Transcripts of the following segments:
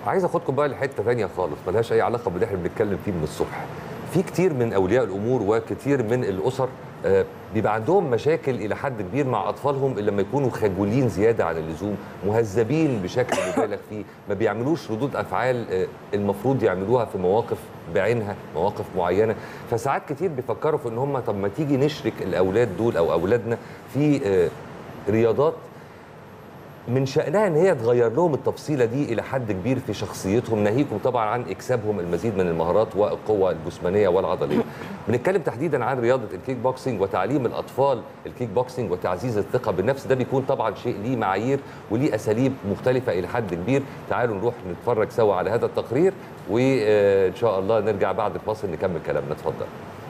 عايز اخدكم بقى لحته ثانيه خالص ملهاش اي علاقه باللي احنا بنتكلم فيه من الصبح في كتير من اولياء الامور وكتير من الاسر آه، بيبقى عندهم مشاكل الى حد كبير مع اطفالهم اللي لما يكونوا خجولين زياده عن اللزوم مهذبين بشكل مبالغ فيه ما بيعملوش ردود افعال آه، المفروض يعملوها في مواقف بعينها مواقف معينه فساعات كتير بيفكروا في ان هم طب ما تيجي نشرك الاولاد دول او اولادنا في آه، رياضات من شأنها ان هي تغير لهم التفصيله دي الى حد كبير في شخصيتهم ناهيكم طبعا عن اكسابهم المزيد من المهارات والقوه الجسمانيه والعضليه. بنتكلم تحديدا عن رياضه الكيك بوكسينج وتعليم الاطفال الكيك بوكسينج وتعزيز الثقه بالنفس ده بيكون طبعا شيء ليه معايير وليه اساليب مختلفه الى حد كبير. تعالوا نروح نتفرج سوا على هذا التقرير وان شاء الله نرجع بعد الفاصل نكمل كلامنا اتفضل.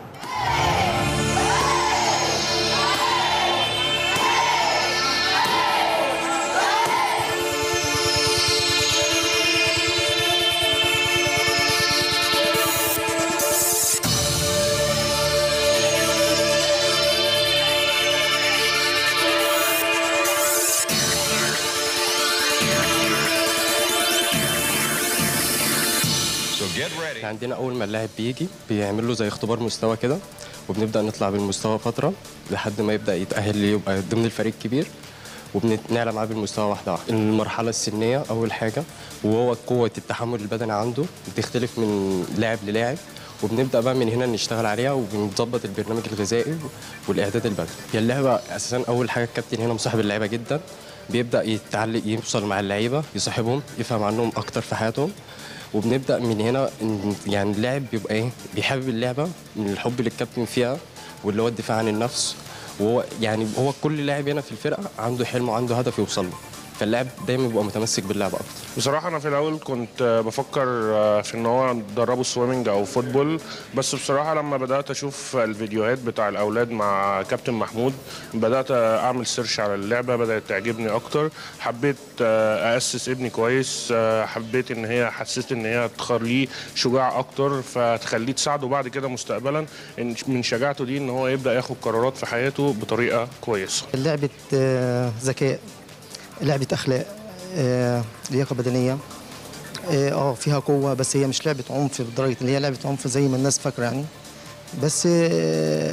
So get ready. عندنا اول ما اللاعب بيجي بيعمل له زي اختبار مستوى كده وبنبدا نطلع بالمستوى فتره لحد ما يبدا يتاهل لي يبقى ضمن الفريق الكبير وبنعلى معاه بالمستوى واحده واحده المرحله السنيه اول حاجه وهو قوه التحمل البدني عنده بتختلف من لاعب للاعب وبنبدا بقى من هنا نشتغل عليها وبنظبط البرنامج الغذائي والاعداد البدني هي اللعبه اساسا اول حاجه الكابتن هنا مصاحب اللعيبه جدا بيبدا يتعلق يوصل مع اللعيبه يصاحبهم يفهم عنهم اكتر في حياتهم وبنبدا من هنا إن- يعني اللاعب بيبقى ايه بيحبب اللعبه من الحب للكابتن فيها واللي هو الدفاع عن النفس وهو يعني هو كل لاعب هنا في الفرقه عنده حلم وعنده هدف يوصل له فاللاعب دايما بيبقى متمسك باللعبه اكتر بصراحة أنا في الأول كنت آه، بفكر آه، في إن هو ندربه سويمنج أو فوتبول بس بصراحة لما بدأت أشوف الفيديوهات بتاع الأولاد مع كابتن محمود بدأت أعمل سيرش على اللعبة بدأت تعجبني أكتر حبيت آه، أأسس ابني كويس آه، حبيت إن هي حسيت إن هي تخليه شجاع أكتر فتخليه تساعده بعد كده مستقبلا إن- من شجاعته دي إن هو يبدأ ياخد قرارات في حياته بطريقة كويسة لعبة آه، ذكاء لعبة أخلاق آه، لياقة بدنية اه آه، فيها قوة بس هي مش لعبة عنف بدرجة اللي هي لعبة عنف زي ما الناس فاكرة يعني بس آه،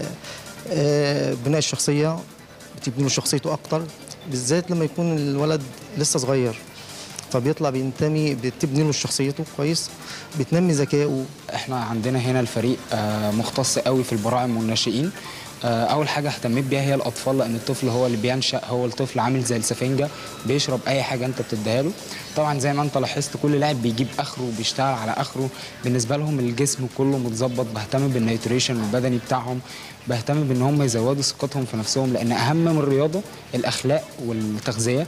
آه، بناء الشخصية بتبني له شخصيته أكتر بالذات لما يكون الولد لسه صغير فبيطلع بينتمي بتبني له شخصيته كويس بتنمي ذكائه احنا عندنا هنا الفريق آه، مختص قوي في البراعم والناشئين آه، اول حاجه اهتميت بيها هي الاطفال لان الطفل هو اللي بينشا هو الطفل عامل زي السفنجه بيشرب اي حاجه انت بتديها له طبعا زي ما انت لاحظت كل لاعب بيجيب اخره وبيشتغل على اخره بالنسبه لهم الجسم كله متظبط بهتم بالنيتريشن البدني بتاعهم بهتم بان هم يزودوا ثقتهم في نفسهم لان اهم من الرياضه الاخلاق والتغذيه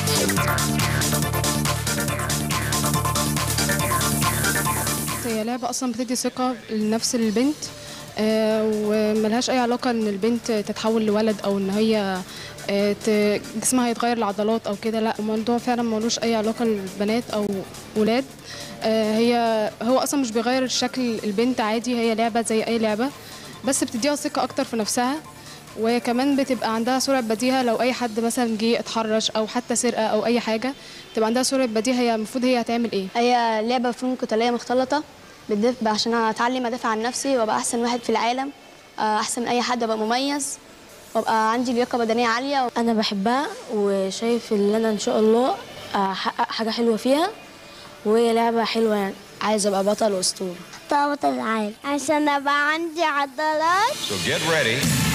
هي لعبة أصلا بتدي ثقة لنفس البنت آه، وملهاش أي علاقة إن البنت تتحول لولد أو إن هي آه، ت- جسمها يتغير لعضلات أو كده لا الموضوع فعلا ملوش أي علاقة للبنات أو ولاد آه، هي هو أصلا مش بيغير شكل البنت عادي هي لعبة زي أي لعبة بس بتديها ثقة أكتر في نفسها وكمان بتبقى عندها سرعة بديهة لو أي حد مثلا جه اتحرش أو حتى سرقة أو أي حاجة تبقى عندها سرعة بديهة هي المفروض هي هتعمل إيه هي لعبة فنون قتالية مختلطة بتدف- عشان أتعلم أدافع عن نفسي وأبقى أحسن واحد في العالم آه، أحسن من أي حد أبقى مميز وأبقى عندي لياقة بدنية عالية انا بحبها وشايف ان انا ان شاء الله احقق حاجه حلوه فيها وهي لعبه حلوه يعني عايز ابقى بطل اسطوره بطل العالم عشان ابقى عندي عضلات So get ready.